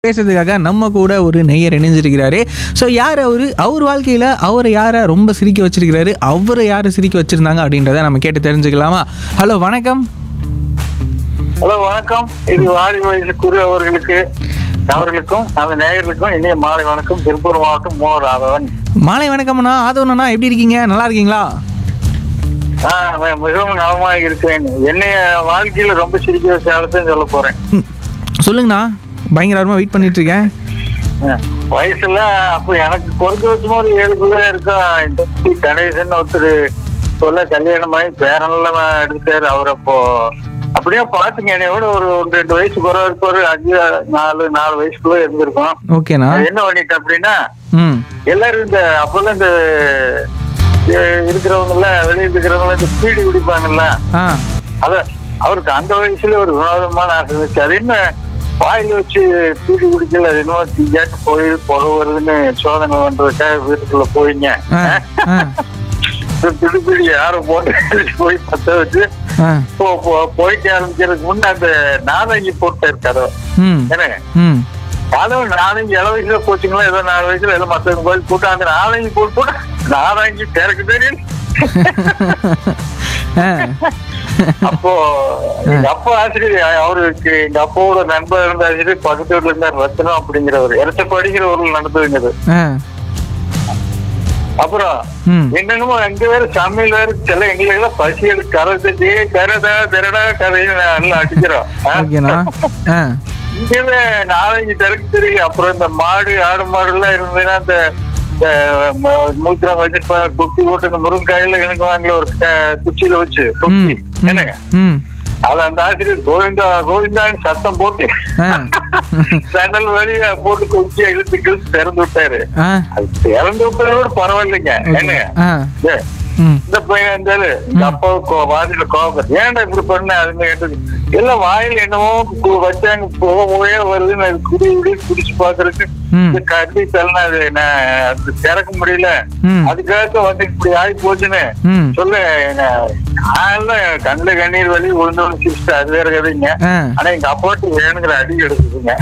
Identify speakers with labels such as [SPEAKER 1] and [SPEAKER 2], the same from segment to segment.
[SPEAKER 1] பேசுறதுக்காக நம்ம கூட ஒரு நெய்யர் இணைஞ்சிருக்கிறாரு ஸோ யார் அவரு அவர் வாழ்க்கையில் அவரை யாரை ரொம்ப சிரிக்க வச்சிருக்கிறாரு அவரை யாரை சிரிக்க வச்சிருந்தாங்க அப்படின்றத நம்ம கேட்டு தெரிஞ்சுக்கலாமா ஹலோ வணக்கம்
[SPEAKER 2] ஹலோ வணக்கம் இது வாடி வயசு குரு அவர்களுக்கு அவர்களுக்கும் அந்த நேயர்களுக்கும் இனிய மாலை வணக்கம் திருப்பூர் மாவட்டம் மோ ராதவன்
[SPEAKER 1] மாலை வணக்கம்ண்ணா ஆதவண்ணா எப்படி இருக்கீங்க நல்லா இருக்கீங்களா
[SPEAKER 2] ஆஹ் மி- மிகவும் நலமாக இருக்கிறேன் என்னைய வாழ்க்கையில ரொம்ப சிரிக்க வச்ச ஆளத்தையும் சொல்ல போறேன்
[SPEAKER 1] ம், சொல்லுங்கண்ணா பயங்கரமாக வெயிட் பண்ணிட்டு இருக்கேன்
[SPEAKER 2] ஆஹ் வயசுல அப்ப எனக்கு குறைஞ்ச வச்சுமா ஒரு ஏழு பிள்ளை இருக்கா இந்த கணேசன் ஒருத்தர் சொல்ல கல்யாணம் ஆகி பேரன்ல எடுத்தாரு அவர் அப்போ அப்படியே பாத்துங்க என்னைய விட ஒரு ஒரு ரெண்டு வயசு குறை இருக்க ஒரு அஞ்சு நாலு நாலு வயசுக்குள்ள இருந்திருக்கோம்
[SPEAKER 1] ஓகேண்ணா
[SPEAKER 2] அது என்ன பண்ணிட்டேன் அப்படின்னா
[SPEAKER 1] ம்
[SPEAKER 2] எல்லாரும் இந்த அப்பெல்லாம் இந்த அஹ், இருக்கிறவங்கல வெளியில இருக்கிறவங்க இந்த பீடி குடிப்பாங்கல்ல
[SPEAKER 1] ஆ
[SPEAKER 2] அத அவருக்கு அந்த வயசுல ஒரு வினோதமான ஆசை இருந்துச்சு அது என்ன வாயில வச்சு பீடி குடிக்கல அது என்னமோ தீயாட்டு போய் புகை வருதுன்னு சோதனை பண்றதுக்காக வீட்டுக்குள்ள போயிங்க
[SPEAKER 1] ஆ ஆ
[SPEAKER 2] பிடி பிடி யாரும் போட்டு போய் பத்த வச்சு
[SPEAKER 1] ஆ
[SPEAKER 2] போ- போ- போயிட்டு ஆரம்பிக்கிறதுக்கு முன்ன அந்த நாதங்கி போட்டு இருக்காரோ
[SPEAKER 1] ம்
[SPEAKER 2] என்ன
[SPEAKER 1] ம்
[SPEAKER 2] அதுவும் நாலஞ்சு இள வயசுல போச்சுங்களா ஏதோ நாலு வயசுல ஏதோ மத்தவங்க போய் போட்டு அந்த நாலஞ்சு போட்டு போட்டு நாலஞ்சு திறக்கு தெரியும்
[SPEAKER 1] ஆ
[SPEAKER 2] அப்போ எங்க அப்பா ஆசிரியர் அவருக்கு எங்க அப்பாவோட நண்பர் இருந்த ஆசிரியர் பக்கத்து வீட்டுல இருந்தார் ரத்னம் அப்படிங்கிறவர் இடத்த படிக்கிற ஊர்ல நடந்ததுங்கிறது
[SPEAKER 1] ஆ
[SPEAKER 2] அப்புறம்
[SPEAKER 1] ம்
[SPEAKER 2] என்னென்னமோ அங்க வேற சமையல் வேற சில எங்களுக்கு எல்லாம் பசி எடுத்து கரை தட்டி கரடா திரடா கதையை நல்லா அடிக்கிறோம் ஆ?
[SPEAKER 1] ஓகேண்ணா ஆ
[SPEAKER 2] இங்கவே நாலஞ்சு திறக்கு தெரியும் அப்புறம் இந்த மாடு ஆடு மாடு எல்லாம் இருந்ததுன்னா அந்த மூத்திரம் வச்சு ப- குத்தி போட்டு இந்த முருங்காயில எனக்கு வாங்கல ஒரு க- குச்சியில வச்சு குத்தி
[SPEAKER 1] ம்
[SPEAKER 2] என்னங்க
[SPEAKER 1] ம்
[SPEAKER 2] அது அந்த ஆசிரியர் கோவிந்தா கோவிந்தான்னு சத்தம் போட்டு
[SPEAKER 1] ஆ
[SPEAKER 2] ஜன்னல் வழியா போட்டு குச்சியை இழுத்து இழுத்து திறந்து விட்டாரு
[SPEAKER 1] ஆ
[SPEAKER 2] அது திறந்து விட்டதை விட பரவாயில்லைங்க என்னங்க
[SPEAKER 1] ஆ
[SPEAKER 2] ஏ,
[SPEAKER 1] ம்
[SPEAKER 2] இந்த பையன் இருந்தாலும் இந்த அப்பாவுக்கு வாதியில கோபம் ஏன்டா இப்படி பண்ண அதுன்னு கேட்டது எல்லாம் வாயில் என்னமோ கு- வச்சாங்க புகை புகையா வருதுன்னு அது குடி குடி குடிச்சு பாக்குறதுக்கு
[SPEAKER 1] ம்.
[SPEAKER 2] இந்த கட்டி தள்ளனா அது நான் அது திறக்க முடியல
[SPEAKER 1] ம்.
[SPEAKER 2] அதுக்காக வந்து இப்படி ஆகி போச்சுன்னு
[SPEAKER 1] ம்
[SPEAKER 2] சொல்ல நான் கண்ணுல கண்ணீர் வலி உழுந்து விழுந்து சிரிச்சுட்டு அது வேற கதைங்க
[SPEAKER 1] ஆ
[SPEAKER 2] ஆனா எங்க அப்பாட்டு வேணுங்கிற அடி எடுக்குதுங்க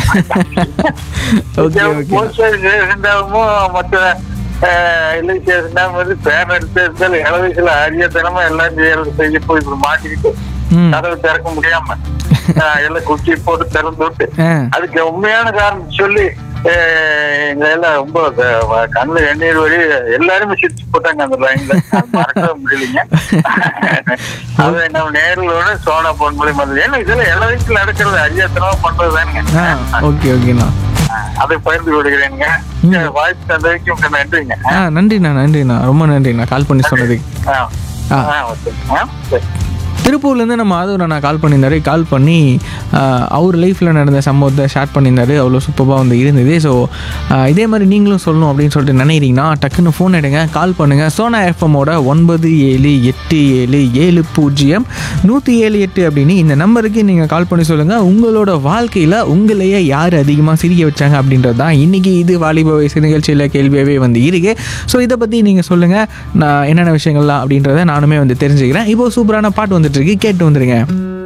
[SPEAKER 1] ஓகே ஓகே
[SPEAKER 2] போஸ்ட் இருந்தாலும் மற்ற இல்லை சேர்ந்தாலும் வந்து பேன் எடுத்து இருந்தாலும் இள வயசுல அரியத்தனமா எல்லாம் செய்யறது செய்ய போய் இப்படி மாட்டிக்கிட்டு
[SPEAKER 1] ம்
[SPEAKER 2] கதவு திறக்க முடியாம ஆஹ் எல்லாம் குச்சி போட்டு திறந்து விட்டு
[SPEAKER 1] ஆ
[SPEAKER 2] அதுக்கு உண்மையான காரணம் சொல்லி ஆஹ் எங்க எல்லாம் ரொம்ப க- கண்ணுல எண்ணீர் வழி எல்லாருமே சிரிச்சு போட்டாங்க அந்த லைன்ல மறக்கவே முடியலைங்க அது என்ன நேர்களோட சோனா போன் மூலியமா இருந்தது. ஏன்னா இதெல்லாம் எல்லா வயசுல நடக்கிறது அரியாத்தனமா பண்றதுதானுங்க
[SPEAKER 1] ஆ ஓகே ஓகேண்ணா
[SPEAKER 2] அதை பகிர்ந்து விடுகிறேங்க வாய்ப்பு தந்ததுக்கு உங்க நன்றிங்க
[SPEAKER 1] ஆ நன்றிண்ணா நன்றிண்ணா ரொம்ப நன்றிண்ணா கால் பண்ணி சொன்னதுக்கு
[SPEAKER 2] ஆ.
[SPEAKER 1] ஆ.
[SPEAKER 2] ஆ, ஓகே. ஆ, சரி.
[SPEAKER 1] திருப்பூர்லேருந்து நம்ம ஆதவன் அண்ணா கால் பண்ணியிருந்தாரு கால் பண்ணி ஆஹ், அவர் லைஃப்பில் நடந்த சம்பவத்தை ஷேர் பண்ணியிருந்தாரு அவ்வளோ சூப்பராக வந்து இருந்தது ஸோ இதே மாதிரி நீங்களும் சொல்லணும் அப்படின்னு சொல்லிட்டு நினைக்கிறீங்கன்னா டக்குன்னு ஃபோன் எடுங்க கால் பண்ணுங்கள் சோனா எஃப்எம்மோட ஒன்பது ஏழு எட்டு ஏழு ஏழு பூஜ்ஜியம் நூற்றி ஏழு எட்டு அப்படின்னு இந்த நம்பருக்கு நீங்கள் கால் பண்ணி சொல்லுங்கள் உங்களோட வாழ்க்கையில் உங்களையே யார் அதிகமாக சிரிக்க வச்சாங்க அப்படின்றது தான் இன்றைக்கி இது வாலிப வயசு நிகழ்ச்சியில் கேள்வியாகவே வந்து இருக்கு ஸோ இதை பற்றி நீங்கள் சொல்லுங்கள் நான் என்னென்ன விஷயங்கள்லாம் அப்படின்றத நானுமே வந்து தெரிஞ்சுக்கிறேன் இப்போ சூப்பரான பாட்டு வந்துட்டு இருக்கு கேட்டு வந்துருங்க